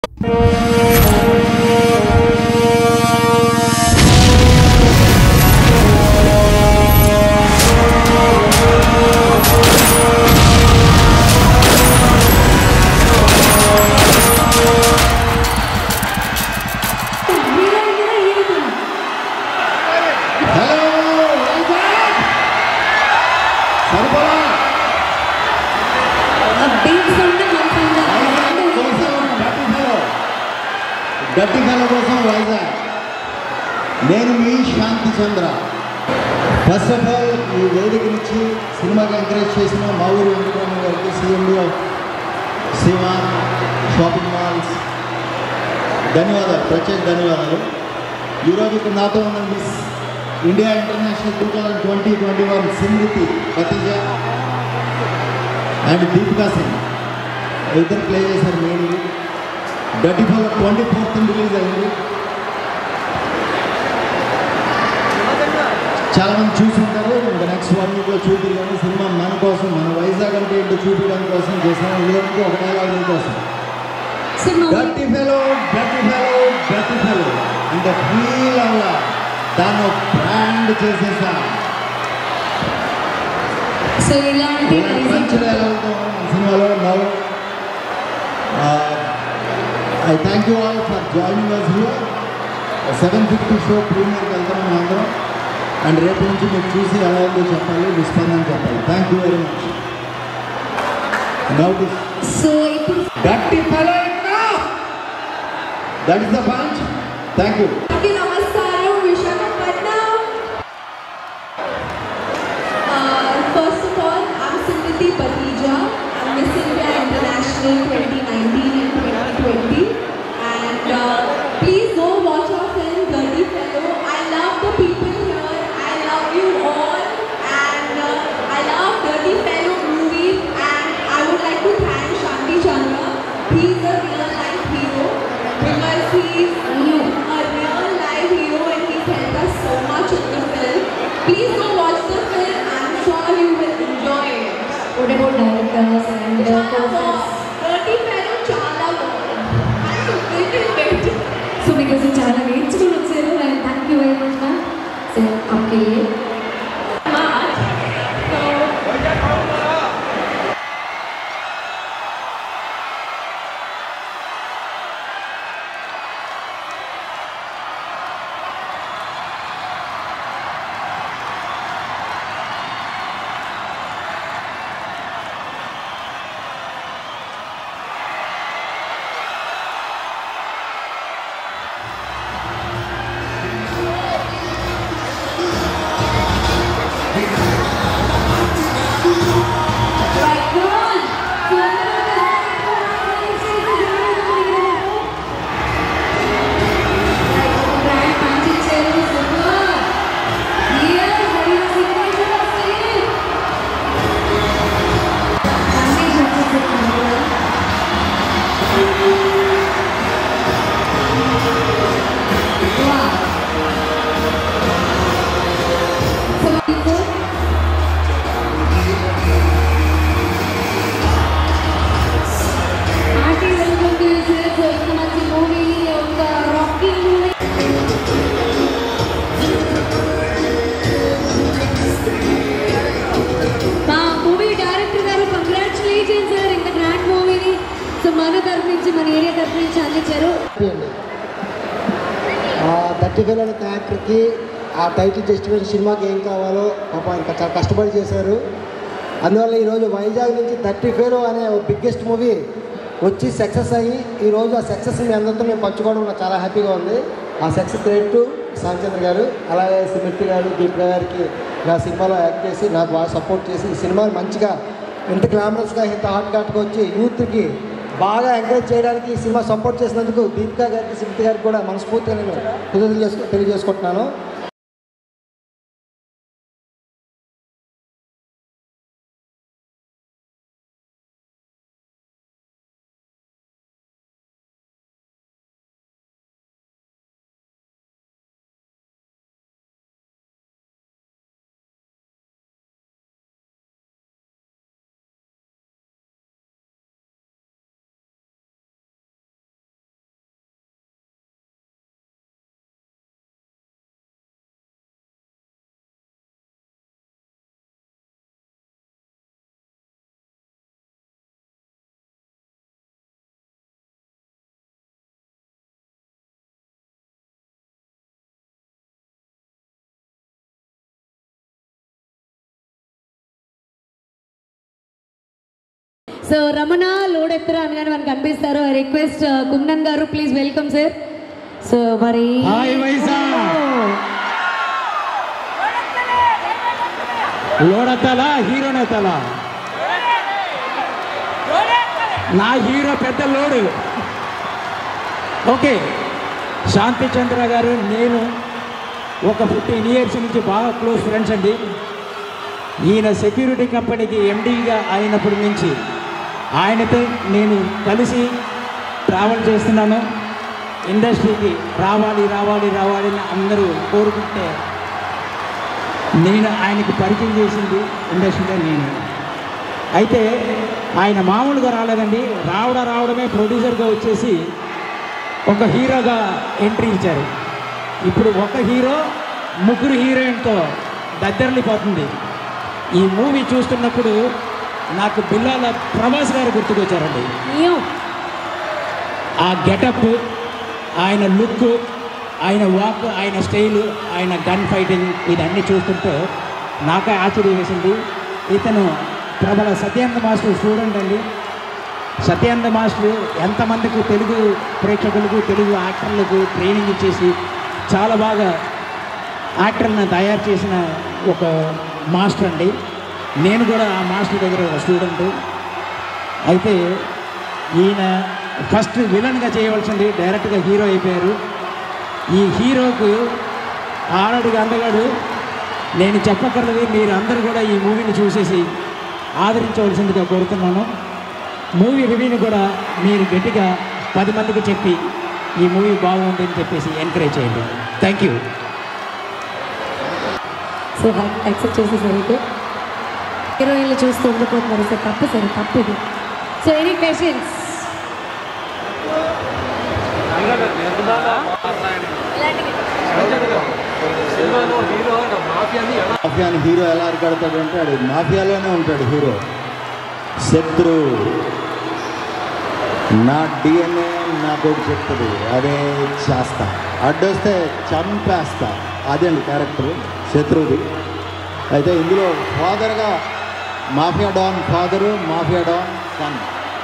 Hello Vizag సరిపోలా వైజాగ్ కోసం గట్టి ఫెలో గట్టి ఫెలో కోసం వైజాగ్ నేను మీ Shanti Chandra first of all ఈ వేదిక నుంచి సినిమాకి ఎంకరేజ్ చేసిన మా ఊరి వెంకటరమణ గారికి CMD of Seema shopping malls ధన్యవాదాలు ప్రత్యేక ధన్యవాదాలు ఈరోజు ఇక్కడ నాతో ఉన్న Miss India international two thousand twenty twenty one సింగితి ఖతీజా అండ్ దీపికా సింగ్ ఇద్దరు ప్లే చేశారు మెయిన్ గడ్డి ఫాల్ ట్వంటీ ఫోర్త్ రిలీజ్ అయింది చాలా మంది చూసి ఉంటారు ఇంకా నెక్స్ట్ వన్ వీక్లో చూపించాము సినిమా మన కోసం మన వైజాగ్ అంటే ఏంటో చూపించడం కోసం చేసాము ఇందులో ఒక డైలాగ్ కోసం గట్టి ఫెలో గట్టి ఫెలో గట్టి ఫెలో అంటే ఫీల్ అవ్వాల దాన్ని బ్రాండ్ చేసేసా సో ఇలాంటి మంచి డైలాగ్తో మన సినిమాలో now I thank you all for joining us here seven fifty show ప్రీమియర్కి వెళ్తాం మేము అందరం అండ్ రేపు నుంచి మీరు చూసి ఎలా ఉందో చెప్పాలి మీ స్పందన చెప్పాలి thank you very much now this so ఇప్పుడు గట్టి fellow that is the punch thank you అందరికీ నమస్కారం Visakhapatnam first of all I'm Suniti పతీజా I'm Miss India international twenty nineteen and twenty twenty and please go watch our film dirty fellow I love the people here I love you all and I love dirty fellow movie and I would like to thank Shanti Chandra he is a real life hero because he's a real live hero and he's helped us so much in the film. Please go watch the film. I'm sure you will enjoy it. What about directors and uh, Chala co-stars? was dirty fellow Chala was. I'm a little bit. So because చాలా నేర్చుకుని వచ్చారు and thank you very much ma'am so okay Much. So Right, come on. So Grand punching chairs, super. Here, what is the signature of it? Punching shots is it, Wow. So, people, ఆర్టీ welcome to యూసెస్ ఒక మంచి movie ఒక rocking movie మా movie director గారు congratulations sir ఇంత grand మూవీని so మన తరఫు నుంచి మన ఏరియా తరఫు నుంచి అందించారు హ్యాపీ అండి ఆ థర్టీ ఫైవ్ అనే క్యారెక్టర్కి ఆ టైటిల్ జస్టిఫికేషన్ సినిమాకి ఏం కావాలో పాప ఇంకా చాలా కష్టపడి చేశారు అందువల్ల ఈరోజు వైజాగ్ నుంచి థర్టీ ఫైవ్ అనే బిగ్గెస్ట్ మూవీ వచ్చి సక్సెస్ అయ్యి ఈరోజు ఆ సక్సెస్ మీ అందరితో మేము పంచుకోవడం నాకు చాలా హ్యాపీగా ఉంది ఆ సక్సెస్ క్రెడిట్ టు శ్యామచంద్ర గారు అలాగే సిమిర్తి గారు దీపిక గారికి నా సినిమాలో యాక్ట్ చేసి నాకు బాగా సపోర్ట్ చేసి ఈ సినిమాని మంచిగా ఇంత గ్లామరస్గా ఇంత హాట్ ఘాట్గా వచ్చి యూత్కి బాగా ఎంకరేజ్ చేయడానికి ఈ సినిమా సపోర్ట్ చేసినందుకు దీపికా గారికి సిమితి గారికి కూడా మనస్ఫూర్తిగా నేను కృతజ్ఞతలు చేసుకు తెలియజేసుకుంటున్నాను సో రమణ లోడెత్తరా అనగానే మనకు కనిపిస్తారు ఐ రిక్వెస్ట్ కుందన్ గారు ప్లీజ్ వెల్కమ్ సార్ సో మరి హాయ్ వైజాగ్ లోడతల హీరోనెతల నా హీరో పెద్ద లోడు ఓకే శాంతి చంద్ర గారు నేను ఒక ఫిఫ్టీన్ ఇయర్స్ నుంచి బాగా క్లోజ్ ఫ్రెండ్స్ అండి ఈయన సెక్యూరిటీ కంపెనీకి ఎండీగా అయినప్పటి నుంచి ఆయనతో నేను కలిసి ట్రావెల్ చేస్తున్నాను ఇండస్ట్రీకి రావాలి రావాలి రావాలి అని అందరూ కోరుకుంటే నేను ఆయనకి పరిచయం చేసింది ఇండస్ట్రీలో నేను అయితే ఆయన మామూలుగా రాలేదండి రావడం రావడమే ప్రొడ్యూసర్గా వచ్చేసి ఒక హీరోగా ఎంట్రీ ఇచ్చారు ఇప్పుడు ఒక హీరో ముగ్గురు హీరోయిన్తో దద్దరిల్లిపోతుంది ఈ మూవీ చూస్తున్నప్పుడు నాకు బిల్లాల ప్రభాస్ గారు గుర్తుకొచ్చారండి అయ్యో ఆ గెటప్ ఆయన లుక్ ఆయన వాక్ ఆయన స్టైలు ఆయన గన్ ఫైటింగ్ ఇదన్నీ చూస్తుంటే నాకే ఆశ్చర్యం వేసింది ఇతను ప్రబల సత్యానంద మాస్టర్ స్టూడెంట్ అండి సత్యానంద మాస్టర్ ఎంతమందికి తెలుగు ప్రేక్షకులకు తెలుగు యాక్టర్లకు ట్రైనింగ్ ఇచ్చేసి చాలా బాగా యాక్టర్ని తయారు చేసిన ఒక మాస్టర్ అండి నేను కూడా ఆ మాస్టర్ దగ్గర ఒక స్టూడెంట్ అయితే ఈయన ఫస్ట్ విలన్గా చేయవలసింది డైరెక్ట్గా హీరో అయిపోయారు ఈ హీరోకు ఆరడుగు అందగాడు నేను చెప్పక్కర్లేదు మీరు అందరూ కూడా ఈ మూవీని చూసేసి ఆదరించవలసిందిగా కోరుతున్నాను మూవీ రివ్యూని కూడా మీరు గట్టిగా పది మందికి చెప్పి ఈ మూవీ బాగుంది అని చెప్పేసి ఎంకరేజ్ చేయండి థ్యాంక్ యూ సో యాక్సెప్ట్ చేసేసారు అయితే హీరోయిన్లు చూస్తూ ఉండిపోతున్నారు సార్ తప్పు సార్ తప్పు ఇది సో ఎనీ క్వశ్చన్స్ మాఫియాని హీరో ఎలా అరికడతాడు అంటే ఆడు మాఫియాలోనే ఉంటాడు హీరో శత్రు నా డిఎన్ఏ నాతోటి చెప్తుంది అదే చేస్తా అడ్డొస్తే చంపేస్తా అదే అండి క్యారెక్టర్ శత్రువుది అయితే ఇందులో ఫాదర్గా mafia don father mafia don son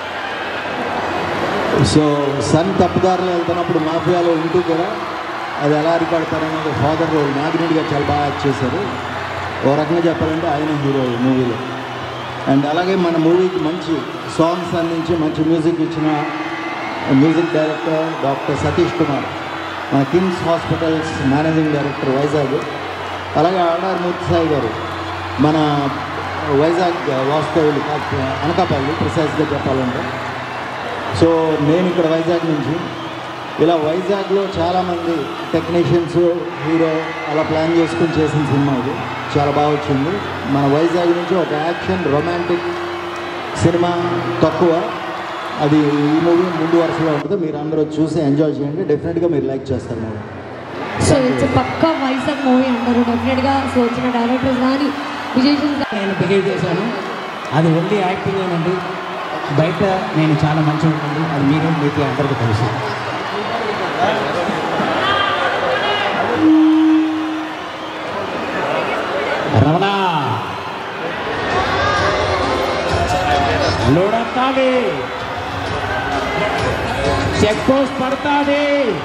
so son తప్పుదారులు వెళ్తున్నప్పుడు మాఫియాలో ఉంటూ కూడా అది ఎలా అరికడతారనేది ఫాదర్ రోల్ నాగినీడిగా చాలా బాగా యాక్ట్ చేశారు ఓ రకంగా చెప్పాలంటే ఆయన హీరో ఈ మూవీలో అండ్ అలాగే మన మూవీకి మంచి సాంగ్స్ అందించి మంచి మ్యూజిక్ ఇచ్చిన music director doctor Satish Kumar మన KIMS hospitals managing director Vizag అలాగే ఆడార్ మూర్తిసాయి గారు మన వైజాగ్ వాస్తవులు అనకాపల్లి ప్రిసైజ్గా చెప్పాలంటే సో నేను ఇక్కడ వైజాగ్ నుంచి ఇలా వైజాగ్లో చాలామంది టెక్నీషియన్స్ హీరో అలా ప్లాన్ చేసుకుని చేసిన సినిమా ఇది చాలా బాగా వచ్చింది మన వైజాగ్ నుంచి ఒక యాక్షన్ రొమాంటిక్ సినిమా తక్కువ అది ఈ మూవీ ముందు వరుసలో ఉంటుంది మీరు అందరూ చూసి ఎంజాయ్ చేయండి డెఫినెట్గా మీరు లైక్ చేస్తారు మూవీ సో ఇట్స్ పక్కా వైజాగ్ మూవీ అంటారు డెఫినెట్గా సో వచ్చిన డైరెక్టర్స్ కానీ విజయ్ నేను బిహేవ్ చేశాను అది ఓన్లీ యాక్టింగ్ ఏనండి బయట నేను చాలా మంచిగా ఉంటుంది అది మీరు మీకు అందరికీ తెలుసు రమణ లోడతాది చెక్ పోస్ట్ పడతాది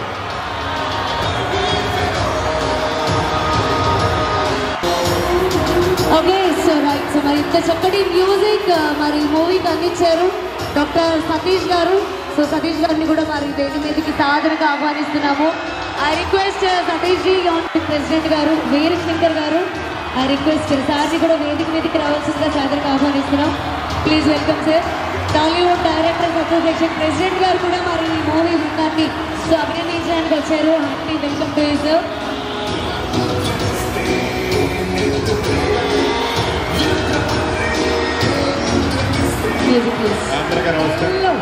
ఓకే సో రైట్ సో మరి ఇంత చక్కటి మ్యూజిక్ మరి మూవీకి అందించారు డాక్టర్ సతీష్ గారు సో సతీష్ గారిని కూడా మరి వేది మీదకి సాదరంగా ఆహ్వానిస్తున్నాము I request Satish ji president గారు వీర శంకర్ గారు ఐ రిక్వెస్ట్ సార్ని కూడా వేదిక మీదకి రావాల్సిందిగా సాదరంగా ఆహ్వానిస్తున్నాం please welcome sir Tollywood directors association president గారు కూడా మరి ఈ మూవీ బృందాన్ని సో అభినందించడానికి వచ్చారు happy welcome to sir music please అందరికీ నమస్కారం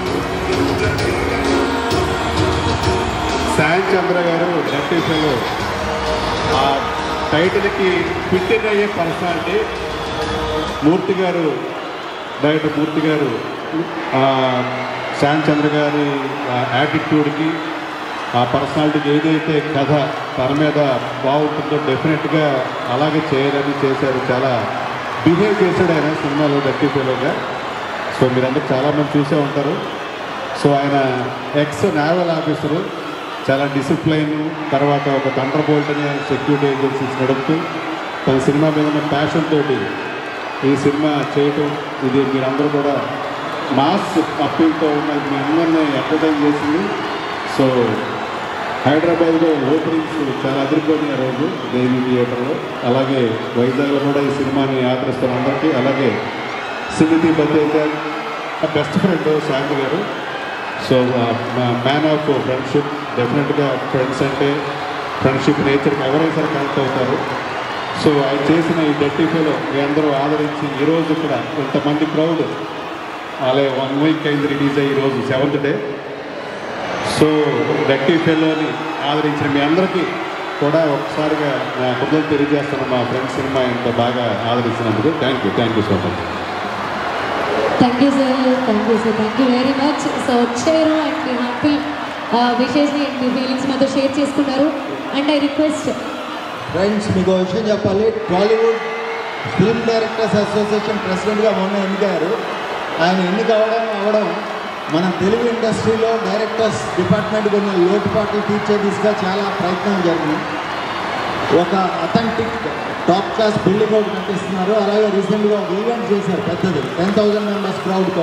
శాన్ చంద్ర గారు డెప్యూటీలో ఆ టైటిల్కి ఫిట్టింగ్ అయ్యే పర్సనాలిటీ మూర్తి గారు డైరెక్టర్ మూర్తి గారు ఆ శాన్ చంద్ర గారి యాటిట్యూడ్కి ఆ పర్సనాలిటీకి ఏదైతే కథ తన మీద బాగుంటుందో డెఫినెట్గా అలాగే చేయాలని చేశారు చాలా బిహేవ్ చేశాడు ఆయన సినిమాలో డెప్యూటీలోగా సో మీరందరూ చాలామంది చూసే ఉంటారు సో ఆయన ఎక్స్ నావల్ ఆఫీసరు చాలా డిసిప్లైన్ తర్వాత ఒక థండర్ బోల్ట్ అనే సెక్యూరిటీ ఏజెన్సీస్ నడుపుతూ తన సినిమా మీద ఉన్న ప్యాషన్ తోటి ఈ సినిమా చేయటం ఇది మీరందరూ కూడా మాస్ అప్పీల్తో ఉన్న మీ అందరినీ ఎంటర్టైన్ చేసింది సో హైదరాబాద్లో ఓపెనింగ్స్ చాలా అదిరిపోయినాయి ఆ రోజు దేవి థియేటర్లో అలాగే వైజాగ్లో కూడా ఈ సినిమాని ఆదరిస్తున్న అందరికీ అలాగే సునీతి బతేకర్ బెస్ట్ ఫ్రెండ్ శాంతి గారు సో మ్యాన్ ఆఫ్ ఫ్రెండ్షిప్ డెఫినెట్గా ఫ్రెండ్స్ అంటే ఫ్రెండ్షిప్ నేచర్కి ఎవరైనా సరే కనెక్ట్ అవుతారు సో ఆయన చేసిన ఈ డెట్టి ఫీలో మీ అందరూ ఆదరించి ఈరోజు ఇక్కడ ఇంతమంది క్రౌడ్ అలాగే వన్ వీక్ అయింది రిలీజ్ అయ్యి ఈరోజు సెవెంత్ డే సో డెట్టి ఫెలోని ఆదరించిన మీ అందరికీ కూడా ఒకసారిగా నా హృదయం తెలియజేస్తాను మా ఫ్రెండ్స్ సినిమా ఇంత బాగా ఆదరించినందుకు thank you thank you so much thank you sir thank you sir thank you very much so వచ్చారు అండ్ మీ హార్ట్ఫుల్ విషెస్ని అండ్ మీ ఫీలింగ్స్ మాతో షేర్ చేసుకున్నారు అండ్ ఐ రిక్వెస్ట్ ఫ్రెండ్స్ మీకు ఒక విషయం చెప్పాలి టాలీవుడ్ ఫిల్మ్ డైరెక్టర్స్ అసోసియేషన్ ప్రెసిడెంట్గా మొన్న ఎన్నికయ్యారు ఆయన ఎన్నిక అవ్వడం అవ్వడం మన తెలుగు ఇండస్ట్రీలో డైరెక్టర్స్ డిపార్ట్మెంట్ కొన్ని లోటుపాట్లు తీర్చే దిశగా చాలా ప్రయత్నం జరిగింది ఒక అథెంటిక్ టాప్ క్లాస్ బిల్డింగ్ ఒకటి కట్టిస్తున్నారు అలాగే రీసెంట్గా ఒక ఈవెంట్ చేశారు పెద్దది టెన్ థౌజండ్ మెంబర్స్ క్రౌడ్తో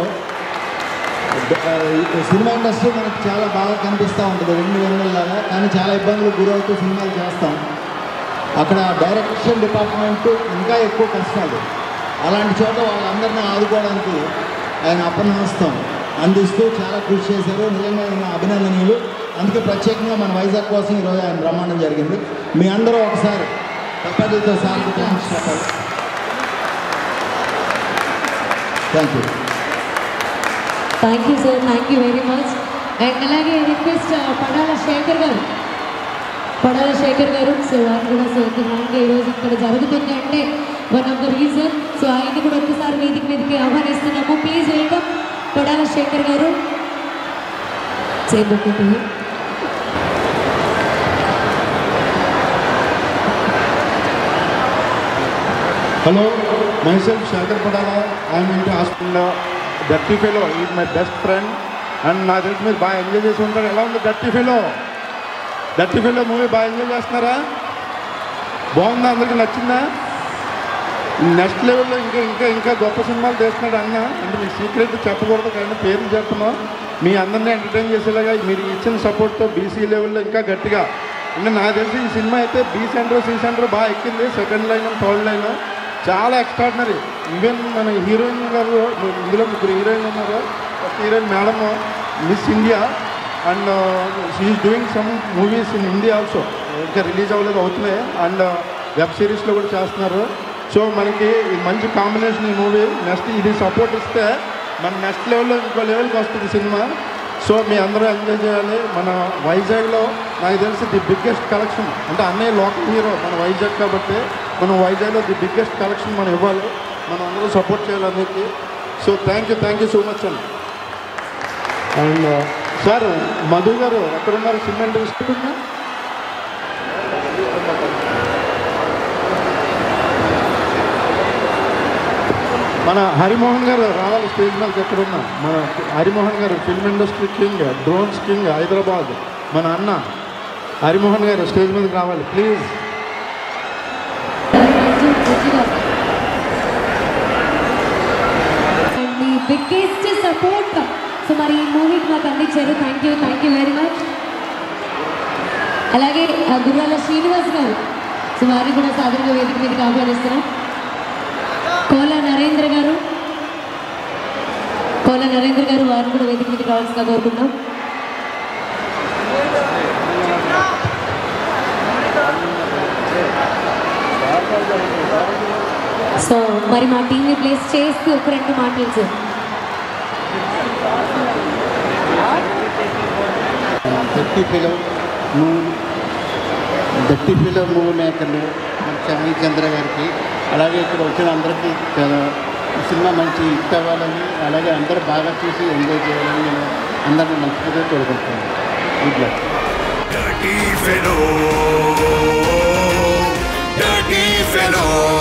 సినిమా ఇండస్ట్రీ మనకి చాలా బాగా కనిపిస్తూ ఉంటుంది రెండు వెన్నుల్లాగా కానీ చాలా ఇబ్బందులు గురవుతూ సినిమాలు చేస్తాం అక్కడ డైరెక్షన్ డిపార్ట్మెంట్ ఇంకా ఎక్కువ కష్టాలు అలాంటి చోట వాళ్ళందరినీ ఆదుకోవడానికి ఆయన అపనహస్తం అందిస్తూ చాలా కృషి చేశారు నిజంగా ఆయన అభినందనీయులు అందుకే ప్రత్యేకంగా మన వైజాగ్ కోసం ఈరోజు ఆయన బ్రహ్మాండం జరిగింది మీ అందరూ ఒకసారి తప్పటితో సార్కి థ్యాంక్స్ చెప్పాలి thank you thank you sir thank you very much and అలాగే రిక్వెస్ట్ పడాల శేఖర్ గారు పడాల శేఖర్ గారు సో ఆయన కూడా సో హ్యాండ్ ఈరోజు ఇక్కడ జరుగుతుంది అంటే one of the reason so ఆయన్ని కూడా ఒక్కసారి వేదిక మీదకి ఆహ్వానిస్తున్నాము ప్లీజ్ వెల్కమ్ పడాల శేఖర్ గారు చేయబోతుంది hello myself Shekar Padala I'm ఇంటి హాస్పిటల్లో dirty fellow is my best friend and నాకు తెలిసి మీరు బాగా ఎంజాయ్ చేసి ఉంటారు ఎలా ఉంది dirty fellow dirty fellow movie బాగా ఎంజాయ్ చేస్తున్నారా బాగుందా అందరికీ నచ్చిందా నెక్స్ట్ లెవెల్లో ఇంకా ఇంకా ఇంకా గొప్ప సినిమాలు తీస్తున్నాడు అన్న అంటే మీ సీక్రెట్ చెప్పకూడదు కానీ పేర్లు చెప్తున్నాం మీ అందరినీ ఎంటర్టైన్ చేసేలాగా మీరు ఇచ్చిన సపోర్ట్తో బీసీ లెవెల్లో ఇంకా గట్టిగా అంటే నాకు తెలిసి ఈ సినిమా అయితే బీ సెంటర్ సి సెంటర్ బాగా ఎక్కింది సెకండ్ లైన్ థర్డ్ లైన్ చాలా ఎక్స్ట్రాడినరీ ఈవెన్ మన హీరోయిన్ గారు ఇందులో ముగ్గురు హీరోయిన్ ఉన్నారు first heroine madam Miss India and she is doing some movies in India also ఇంకా రిలీజ్ అవ్వలేదు అవుతున్నాయి అండ్ వెబ్ సిరీస్లో కూడా చేస్తున్నారు సో మనకి ఇది మంచి కాంబినేషన్ ఈ మూవీ నెక్స్ట్ ఇది సపోర్ట్ ఇస్తే మన నెక్స్ట్ లెవెల్లో ఇంకో లెవెల్కి వస్తుంది సినిమా సో మీ అందరూ ఎంజాయ్ చేయాలి మన వైజాగ్లో నాకు తెలిసి ది బిగ్గెస్ట్ కలెక్షన్ అంటే అన్నయ్య లోకల్ హీరో మన వైజాగ్ కాబట్టి మనం వైజాగ్లో ది బిగ్గెస్ట్ కలెక్షన్ మనం ఇవ్వాలి మనం అందరూ సపోర్ట్ చేయాలి అందరికీ so thank you thank you so much అండి అండ్ సార్ మధు గారు ఎక్కడున్నారు సినిమా ఇండస్ట్రీ ఉందా మన హరిమోహన్ గారు రావాలి స్టేజ్ మీద ఎక్కడున్నా మన హరిమోహన్ గారు film industry king drones king Hyderabad మన అన్న హరిమోహన్ గారు స్టేజ్ మీదకి రావాలి ప్లీజ్ అండ్ మీ బిగ్గెస్ట్ సపోర్ట్ సో మరి ఈ మూవీకి మాకు అందించారు thank you thank you very much అలాగే ఆ గుర్రాల శ్రీనివాస్ గారు సో వారిని కూడా సాధారణంగా వేదిక మీదకి ఆహ్వానిస్తున్నాం కోల నరేంద్ర గారు కోల నరేంద్ర గారు వారిని కూడా వేదిక మీదకి రావాల్సిందిగా కోరుకుంటున్నాం సో మరి మా టీంని ప్లేస్ చేస్తూ ఒక రెండు మాటలు సార్ దట్టి ఫిలిం మూవీ దట్టి ఫిలిం మూవీ మేకర్లు మన చామీ చంద్ర గారికి అలాగే ఇక్కడ వచ్చిన అందరికీ చాలా ఈ సినిమా మంచి హిట్ అవ్వాలని అలాగే అందరూ బాగా చూసి ఎంజాయ్ చేయాలని నేను అందరిని మంచిగా కోరుకుంటున్నాను good luck Dirty fellow, dirty fellow.